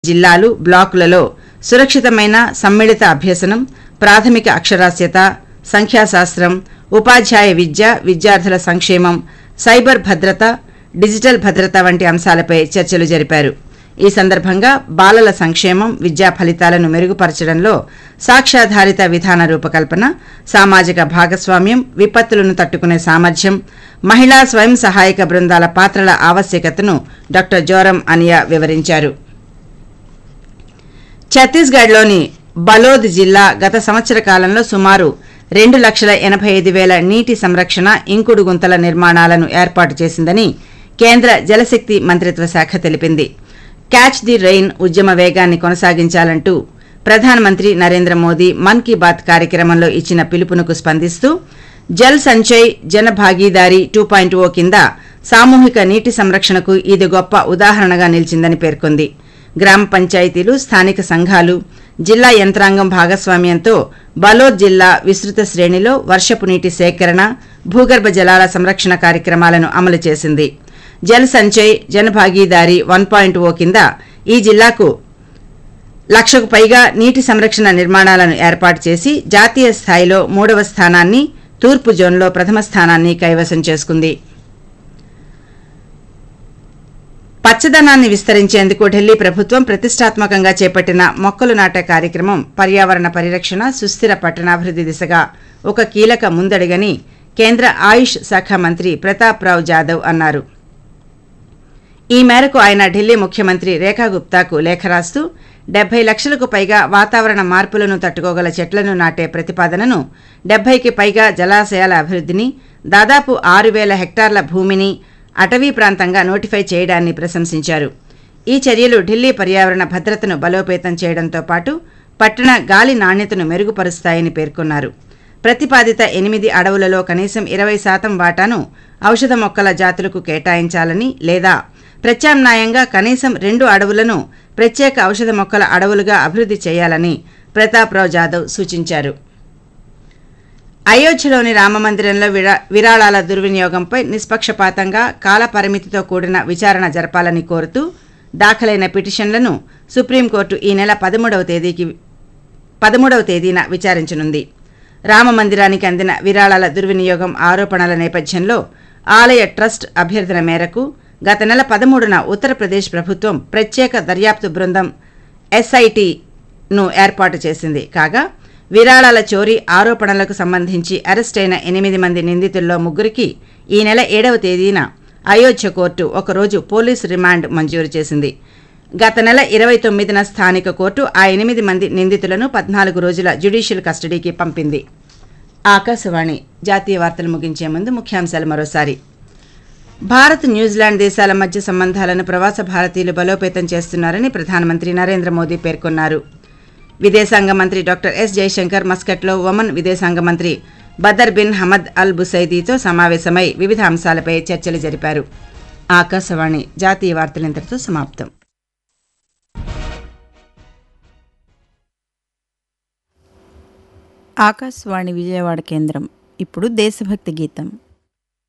జిల్లాలు బ్లాకులలో సురక్షితమైన సమ్మిళిత అభ్యసనం ప్రాథమిక అక్షరాస్యత సంఖ్యాశాస్త్రం ఉపాధ్యాయ విద్య విద్యార్థుల సంక్షేమం సైబర్ భద్రత డిజిటల్ భద్రత వంటి అంశాలపై చర్చలు జరిపారు ఈ సందర్భంగా బాలల సంక్షేమం విద్యా ఫలితాలను మెరుగుపరచడంలో సాక్ష్యాధారిత విధాన రూపకల్పన సామాజిక భాగస్వామ్యం విపత్తులను తట్టుకునే సామర్థ్యం మహిళా స్వయం సహాయక బృందాల పాత్రల ఆవశ్యకతను డాక్టర్ జోరం అనియా వివరించారు ఛత్తీస్గఢ్లోని బలోద్ జిల్లా గత సంవత్సర కాలంలో సుమారు రెండు లక్షల ఎనభై ఐదు వేల నీటి సంరక్షణ ఇంకుడు గుంతల నిర్మాణాలను ఏర్పాటు చేసిందని కేంద్ర జలశక్తి మంత్రిత్వ శాఖ తెలిపింది క్యాచ్ ది రెయిన్ ఉద్యమ వేగాన్ని కొనసాగించాలంటూ ప్రధానమంత్రి నరేంద్ర మోదీ మన్ కీ బాత్ కార్యక్రమంలో ఇచ్చిన పిలుపునకు స్పందిస్తూ జల్ సంచయ్ జన భాగీదారీ టూ పాయింట్ ఓ కింద సామూహిక నీటి సంరక్షణకు ఇది గొప్ప ఉదాహరణగా నిలిచిందని పేర్కొంది గ్రామ పంచాయతీలు స్థానిక సంఘాలు జిల్లా యంత్రాంగం భాగస్వామ్యంతో బలోద్ జిల్లా విస్తృత శ్రేణిలో వర్షపు నీటి సేకరణ భూగర్భ జలాల సంరక్షణ కార్యక్రమాలను అమలు చేసింది జల్ సంచయ్ జన భాగీదారీ వన్ పాయింట్ ఓ కింద ఈ జిల్లాకు లక్షకు పైగా నీటి సంరక్షణ నిర్మాణాలను ఏర్పాటు చేసి జాతీయ స్థాయిలో మూడవ స్థానాన్ని తూర్పు జోన్లో ప్రథమ స్థానాన్ని కైవసం చేసుకుంది పచ్చదనాన్ని విస్తరించేందుకు ఢిల్లీ ప్రభుత్వం ప్రతిష్టాత్మకంగా చేపట్టిన మొక్కలు నాటే కార్యక్రమం పర్యావరణ పరిరక్షణ సుస్థిర పట్టణాభివృద్ధి దిశగా ఒక కీలక ముందడుగని కేంద్ర ఆయుష్ శాఖ మంత్రి ప్రతాప్ రావు జాదవ్ అన్నారు ఈ మేరకు ఆయన ఢిల్లీ ముఖ్యమంత్రి రేఖా గుప్తాకు లేఖ రాస్తూ డెబ్బై లక్షలకు పైగా వాతావరణ మార్పులను తట్టుకోగల చెట్లను నాటే ప్రతిపాదనను డెబ్బైకి పైగా జలాశయాల అభివృద్ధిని దాదాపు ఆరు వేల హెక్టార్ల భూమిని అటవీ ప్రాంతంగా నోటిఫై చేయడాన్ని ప్రశంసించారు ఈ చర్యలు ఢిల్లీ పర్యావరణ భద్రతను బలోపేతం చేయడంతో పాటు పట్టణ గాలి నాణ్యతను మెరుగుపరుస్తాయని పేర్కొన్నారు ప్రతిపాదిత ఎనిమిది అడవులలో కనీసం ఇరవై శాతం వాటాను ఔషధ మొక్కల జాతులకు కేటాయించాలని లేదా ప్రత్యామ్నాయంగా కనీసం రెండు అడవులను ప్రత్యేక ఔషధ మొక్కల అడవులుగా అభివృద్ధి చేయాలని ప్రతాప్రావు జాదవ్ సూచించారు అయోధ్యలోని రామమందిరంలో విరా విరాళాల దుర్వినియోగంపై నిష్పక్షపాతంగా కాలపరిమితితో కూడిన విచారణ జరపాలని కోరుతూ దాఖలైన పిటిషన్లను సుప్రీంకోర్టు ఈ నెల పదమూడవ తేదీకి పదమూడవ తేదీన విచారించనుంది రామమందిరానికి అందిన విరాళాల దుర్వినియోగం ఆరోపణల నేపథ్యంలో ఆలయ ట్రస్ట్ అభ్యర్థన మేరకు గత నెల పదమూడున ఉత్తరప్రదేశ్ ప్రభుత్వం ప్రత్యేక దర్యాప్తు బృందం ఎస్ఐటిను ఏర్పాటు చేసింది కాగా విరాళాల చోరీ ఆరోపణలకు సంబంధించి అరెస్టైన ఎనిమిది మంది నిందితుల్లో ముగ్గురికి ఈ నెల ఏడవ తేదీన అయోధ్య కోర్టు ఒకరోజు పోలీసు రిమాండ్ మంజూరు చేసింది గత నెల ఇరవై తొమ్మిదిన స్థానిక కోర్టు ఆ ఎనిమిది మంది నిందితులను పద్నాలుగు రోజుల జ్యుడిషియల్ కస్టడీకి పంపింది ఆకాశవాణి జాతీయ వార్తలు ముగించే ముందు ముఖ్యాంశాలు మరోసారి భారత్ న్యూజిలాండ్ దేశాల మధ్య సంబంధాలను ప్రవాస భారతీయులు బలోపేతం చేస్తున్నారని ప్రధానమంత్రి నరేంద్ర మోదీ పేర్కొన్నారు విదేశాంగ మంత్రి డాక్టర్ ఎస్ జయశంకర్ మస్కట్లో ఒమన్ విదేశాంగ మంత్రి బదర్ బిన్ హమద్ అల్ బుసైదీతో సమావేశమై వివిధ అంశాలపై చర్చలు జరిపారు ఆకాశవాణి జాతీయ వార్తలు ఇంతటితో సమాప్తం ఆకాశవాణి విజయవాడ కేంద్రం ఇప్పుడు దేశభక్తి గీతం